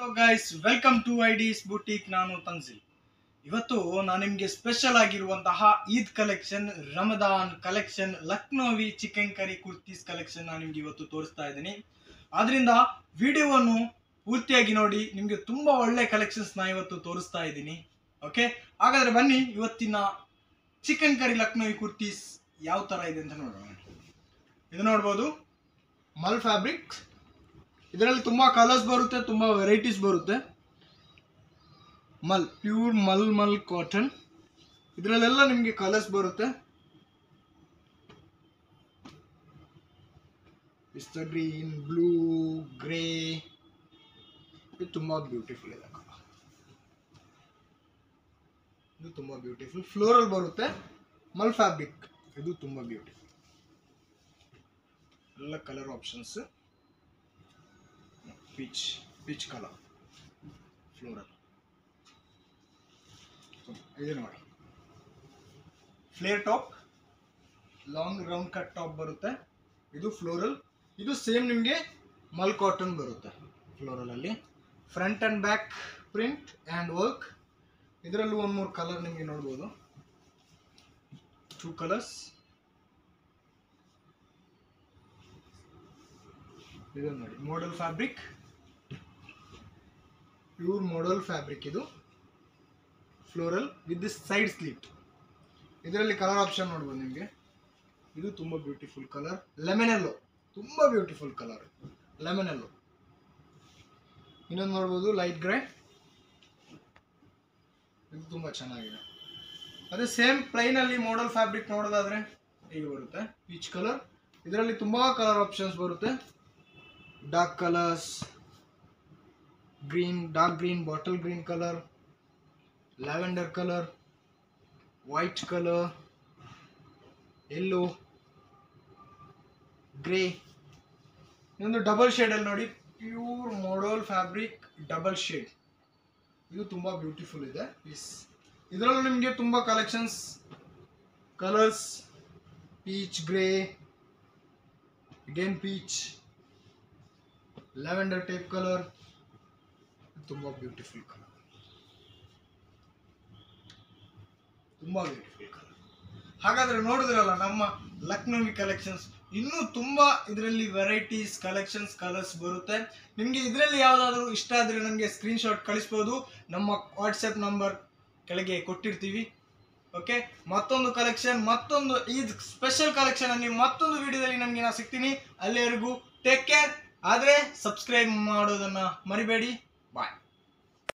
Guys welcome to ಐಡಿಸ್ boutique ನಾನು ತನ್ಸಿಲ್ ಇವತ್ತು ನಾನು ನಿಮಗೆ ಸ್ಪೆಷಲ್ ಆಗಿರುವಂತಹ Eid collection Ramadan collection Lucknowi chikankari kurtis collection ನಾನು ನಿಮ್ಗೆ ಇವತ್ತು ತೋರಿಸ್ತಾ ಇದ್ದೀನಿ ಆದ್ರಿಂದ ವಿಡಿಯೋವನ್ನು ಪೂರ್ತಿಯಾಗಿ ನೋಡಿ ನಿಮಗೆ ತುಂಬಾ ಒಳ್ಳೆ ಕಲೆಕ್ಷನ್ಸ್ ನಾ ಇವತ್ತು ತೋರಿಸ್ತಾ ಇದ್ದೀನಿ ಓಕೆ ಹಾಗಾದ್ರೆ ಬನ್ನಿ ಇವತ್ತಿನ ಚಿಕನ್ ಕರಿ ಲಕ್ನೋವಿ ಕುರ್ತೀಸ್ ಯಾವ ತರ ಇದೆ ಅಂತ ನೋಡೋಣ ಇದು ನೋಡ್ಬೋದು ಮಲ್ ಫ್ಯಾಬ್ರಿಕ್ ಇದರಲ್ಲಿ ತುಂಬಾ ಕಲರ್ಸ್ ಬರುತ್ತೆ ತುಂಬಾ ವೆರೈಟೀಸ್ ಬರುತ್ತೆ ಮಲ್ ಪ್ಯೂರ್ ಮಲ್ ಮಲ್ ಕಾಟನ್ ಇದರಲ್ಲೆಲ್ಲ ನಿಮಗೆ ಕಲರ್ಸ್ ಬರುತ್ತೆ ಪಿಸ್ತಾ ಗ್ರೀನ್ ಬ್ಲೂ ಗ್ರೇ ಇದು ತುಂಬಾ ಬ್ಯೂಟಿಫುಲ್ ಇದೆ ಅಕ್ಕ. ಇದು ತುಂಬಾ ಬ್ಯೂಟಿಫುಲ್ ಫ್ಲೋರಲ್ ಬರುತ್ತೆ ಮಲ್ ಫ್ಯಾಬ್ರಿಕ್ ಇದು ತುಂಬಾ ಬ್ಯೂಟಿಫುಲ್ ಎಲ್ಲ colour options peach peach colour floral ಇದು ನೋಡಿ flare top long round cut top ಬರುತ್ತೆ ಇದು ಫ್ಲೋರಲ್ ಇದು ಸೇಮ್ ನಿಮಗೆ ಮಲ್ ಕಾಟನ್ ಬರುತ್ತೆ ಫ್ಲೋರಲ್ ಅಲ್ಲಿ front and back print and work ಇದರಲ್ಲೂ ಒಂದು ಮೂರು ಕಲರ್ ನಿಮಗೆ ನೋಡ್ಬೋದು ಟೂ ಕಲರ್ಸ್ ಇದು ನೋಡಿ modal fabric pure modal fabric ಇದು floral with this side slit ಇದರಲ್ಲಿ ಕಲರ್ ಆಪ್ಷನ್ ನೋಡ್ಬೋದು ನಿಮಗೆ ಇದು ತುಂಬ ಬ್ಯೂಟಿಫುಲ್ ಕಲರ್ ಲೆಮನೆಲ್ಲೋ ತುಂಬ ಬ್ಯೂಟಿಫುಲ್ ಕಲರ್ ಲೆಮನೆಲ್ಲೋ ಇನ್ನೊಂದು ನೋಡ್ಬೋದು ಲೈಟ್ ಗ್ರೇ ಇದು ತುಂಬ ಚೆನ್ನಾಗಿದೆ ಅದೇ ಸೇಮ್ ಪ್ಲೈನಲ್ಲಿ ಮೋಡಲ್ ಫ್ಯಾಬ್ರಿಕ್ ನೋಡೋದಾದ್ರೆ ಹೀಗೆ ಬರುತ್ತೆ ಪೀಚ್ ಕಲರ್ ಇದರಲ್ಲಿ ತುಂಬ ಕಲರ್ ಆಪ್ಷನ್ಸ್ ಬರುತ್ತೆ dark colours green dark green bottle green colour lavender colour white colour yellow grey ಇನ್ನೊಂದು ಡಬಲ್ ಶೇಡಲ್ಲಿ ನೋಡಿ pure modal fabric double shade ಇದು ತುಂಬ ಬ್ಯೂಟಿಫುಲ್ ಇದೆ ಪೀಸ್ ಇದರಲ್ಲೂ ನಿಮಗೆ ತುಂಬ collections colours peach grey again peach lavender type colour ತುಂಬ ಬ್ಯೂಟಿಫುಲ್ ಕಲರ್ ತುಂಬ ಬ್ಯೂಟಿಫುಲ್ ಕಲರ್ ಹಾಗಾದ್ರೆ ನೋಡಿದ್ರಲ್ಲ ನಮ್ಮ ಲಕ್ನೋವಿ ಕಲೆಕ್ಷನ್ಸ್ ಇನ್ನೂ ತುಂಬಾ ಇದರಲ್ಲಿ ವೆರೈಟೀಸ್ ಕಲೆಕ್ಷನ್ಸ್ ಕಲರ್ಸ್ ಬರುತ್ತೆ ನಿಮಗೆ ಇದರಲ್ಲಿ ಯಾವುದಾದ್ರೂ ಇಷ್ಟ ಆದರೆ ನಮಗೆ ಸ್ಕ್ರೀನ್ಶಾಟ್ ಕಳಿಸ್ಬೋದು ನಮ್ಮ ವಾಟ್ಸಪ್ ನಂಬರ್ ಕೆಳಗೆ ಕೊಟ್ಟಿರ್ತೀವಿ ಓಕೆ ಮತ್ತೊಂದು ಕಲೆಕ್ಷನ್ ಮತ್ತೊಂದು ಈ ಸ್ಪೆಷಲ್ ಕಲೆಕ್ಷನ್ ಅಲ್ಲಿ ಮತ್ತೊಂದು ವಿಡಿಯೋದಲ್ಲಿ ನಮಗೆ ನಾ ಸಿಗ್ತೀನಿ ಅಲ್ಲಿವರೆಗೂ ಟೇಕ್ ಕೇರ್ ಆದರೆ ಸಬ್ಸ್ಕ್ರೈಬ್ ಮಾಡೋದನ್ನ ಮರಿಬೇಡಿ ಬಾಯ್